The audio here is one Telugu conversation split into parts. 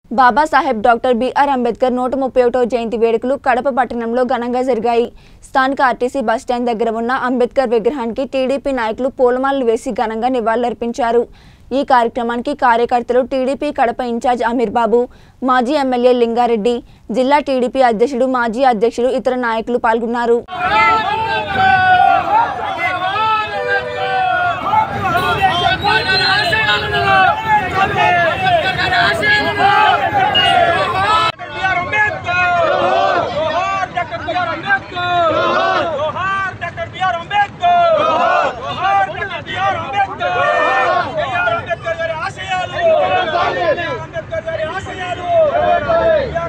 బాబాసాహెబ్ డాక్టర్ బిఆర్ అంబేద్కర్ నూట ముప్పై ఒకటో జయంతి వేడుకలు కడప పట్టణంలో ఘనంగా జరిగాయి స్థానిక ఆర్టీసీ బస్టాండ్ దగ్గర ఉన్న అంబేద్కర్ విగ్రహానికి టీడీపీ నాయకులు పూలమాలలు వేసి ఘనంగా నివాళులర్పించారు ఈ కార్యక్రమానికి కార్యకర్తలు టీడీపీ కడప ఇన్ఛార్జ్ అమీర్ బాబు మాజీ ఎమ్మెల్యే లింగారెడ్డి జిల్లా టీడీపీ అధ్యక్షుడు మాజీ అధ్యక్షుడు ఇతర నాయకులు పాల్గొన్నారు బిఆర్ అంబేద్కర్ జోహార్ డాక్టర్ బిఆర్ అంబేద్కర్ జోహార్ డాక్టర్ బిఆర్ అంబేద్కర్ జోహార్ doctor BR Ambedkar BR Ambedkar గారి ఆశయాలు అంబేద్కర్ గారి ఆశయాలు బిఆర్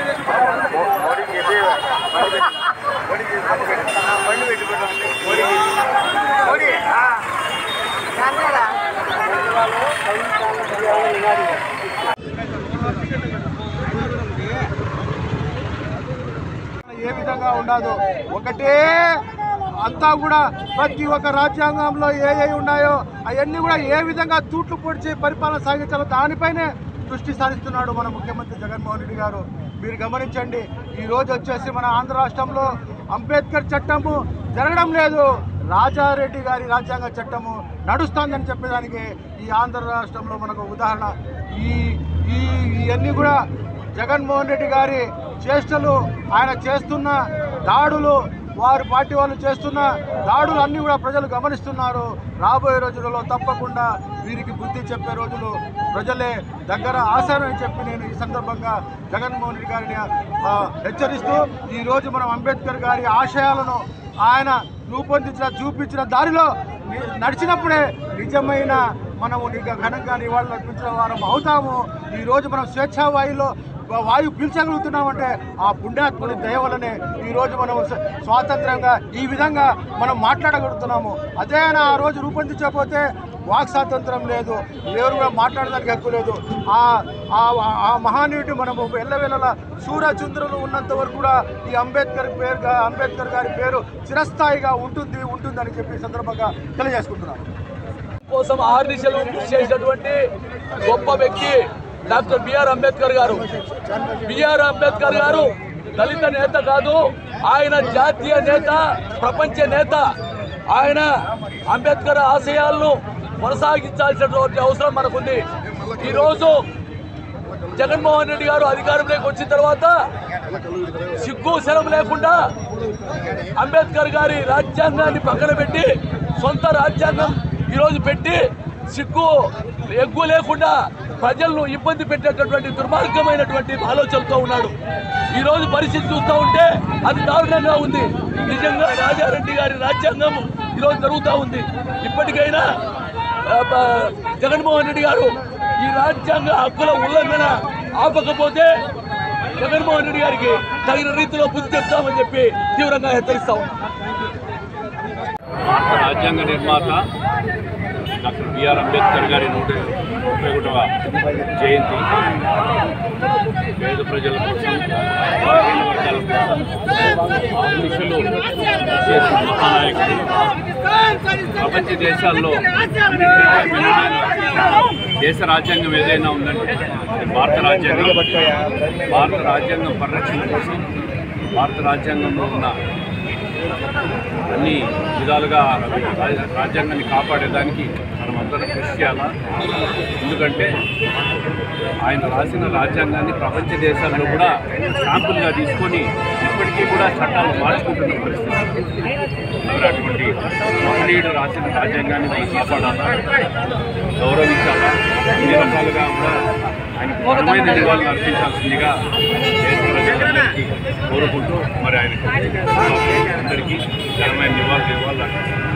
ఏ విధంగా ఉండదు ఒకటే అంతా కూడా ప్రతి ఒక్క రాజ్యాంగంలో ఏ ఏ ఉన్నాయో అవన్నీ కూడా ఏ విధంగా తూట్లు పొడిచి పరిపాలన సాగించాలో దానిపైనే దృష్టి సారిస్తున్నాడు మన ముఖ్యమంత్రి జగన్మోహన్ రెడ్డి గారు మీరు గమనించండి ఈ రోజు వచ్చేసి మన ఆంధ్ర రాష్ట్రంలో అంబేద్కర్ చట్టము జరగడం లేదు రాజారెడ్డి గారి రాజ్యాంగ చట్టము నడుస్తుందని చెప్పేదానికి ఈ ఆంధ్ర రాష్ట్రంలో మనకు ఉదాహరణ ఈ ఈ ఇవన్నీ కూడా జగన్మోహన్ రెడ్డి గారి చేష్టలు ఆయన చేస్తున్న దాడులు వారి పార్టీ వాళ్ళు చేస్తున్న దాడులు అన్నీ కూడా ప్రజలు గమనిస్తున్నారు రాబోయే రోజులలో తప్పకుండా వీరికి బుద్ధి చెప్పే రోజులు ప్రజలే దగ్గర ఆశారని చెప్పి నేను ఈ సందర్భంగా జగన్మోహన్ రెడ్డి గారిని ఆ, హెచ్చరిస్తూ ఈరోజు మనం అంబేద్కర్ గారి ఆశయాలను ఆయన రూపొందించిన చూపించిన దారిలో ని- నడిచినప్పుడే నిజమైన మనము నీకు ఘనంగా నివాళులు అర్పించిన వారం అవుతాము ఈరోజు మనం స్వేచ్ఛావాయులో వాయు పీల్చగలుగుతున్నామంటే ఆ పుణ్యాత్ముని దయ వల్లనే ఈరోజు మనం స్వ- స్వాతంత్రంగా ఈ విధంగా మనం మాట్లాడగలుగుతున్నాము అదే ఆయన ఆ రోజు రూపొందించకపోతే వాక్ స్వాతంత్రం లేదు ఎవరు కూడా మాట్లాడడానికి హక్కు లేదు ఆ ఆ- ఆ మహానీయుడు మనము ఎల్లవేళలా సూర్యచంద్రులు ఉన్నంత వరకు కూడా ఈ అంబేద్కర్ పేరుగా అంబేద్కర్ గారి పేరు చిరస్థాయిగా ఉంటుంది ఉంటుందని చెప్పి ఈ సందర్భంగా తెలియజేసుకుంటున్నాను కోసం ఆర్నిశలు కృషి చేసినటువంటి గొప్ప వ్యక్తి డాక్టర్ బిఆర్ అంబేద్కర్ గారు బిఆర్ అంబేద్కర్ గారు దళిత నేత కాదు ఆయన జాతీయ నేత ప్రపంచ నేత ఆయన అంబేద్కర్ ఆశయాలను కొనసాగించాల్సినటువంటి అవసరం మనకుంది ఈరోజు జగన్మోహన్ రెడ్డి గారు అధికారంలోకి వచ్చిన తర్వాత సిగ్గు శరం లేకుండా అంబేద్కర్ గారి రాజ్యాంగాన్ని పక్కన పెట్టి సొంత రాజ్యాంగం ఈరోజు పెట్టి సిగ్గు ఎగ్గు లేకుండా ప్రజలను ఇబ్బంది పెట్టేటటువంటి దుర్మార్గమైనటువంటి ఆలోచనలతో ఉన్నాడు ఈరోజు పరిస్థితి చూస్తూ ఉంటే అది దారుణంగా ఉంది నిజంగా రాజారెడ్డి గారి రాజ్యాంగం ఈరోజు జరుగుతూ ఉంది ఇప్పటికైనా ఆ, బ- జగన్మోహన్ రెడ్డి గారు ఈ రాజ్యాంగ హక్కుల ఉల్లంఘన ఆపకపోతే జగన్మోహన్ రెడ్డి గారికి తగిన రీతిలో బుద్ధి చెప్తామని చెప్పి తీవ్రంగా హెచ్చరిస్తా ఉన్నాం భారత రాజ్యాంగ నిర్మాత డాక్టర్ బిఆర్ అంబేద్కర్ గారి నూట ముప్పై ఒకటవ జయంతి పేద ప్రజల కోసం బలహీన వర్గాల కోసం ఆర్నిషలు చేసిన మహానాయకుడు ప్రపంచ దేశాల్లో అన్నిటికంటే మెరుగైన దేశ రాజ్యాంగం ఏదైనా ఉందంటే అది భారత రాజ్యాంగం భారత రాజ్యాంగం పరిరక్షణ కోసం భారత రాజ్యాంగంలో ఉన్న అన్ని విధాలుగా రా- రాజ్యాంగాన్ని కాపాడేదానికి మనం అందరం కృషి చేయాలా ఎందుకంటే ఆయన రాసిన రాజ్యాంగాన్ని ప్రపంచ దేశాల్లో కూడా శాంపుల్గా తీసుకొని ఇప్పటికీ కూడా చట్టాలు మార్చుకుంటున్న పరిస్థితి మరి అటువంటి మహనీయుడు రాసిన రాజ్యాంగాన్ని మనం కాపాడాలా గౌరవించాలా అన్ని రకాలుగా కూడా ఆయన ఘనమైన నివాళులు అర్పించాల్సిందిగా దేశ ప్రజలందరికీ కోరుకుంటూ మరి ఆయనకు అందరికీ ఘనమైన నివాళులు ఇవ్వాలని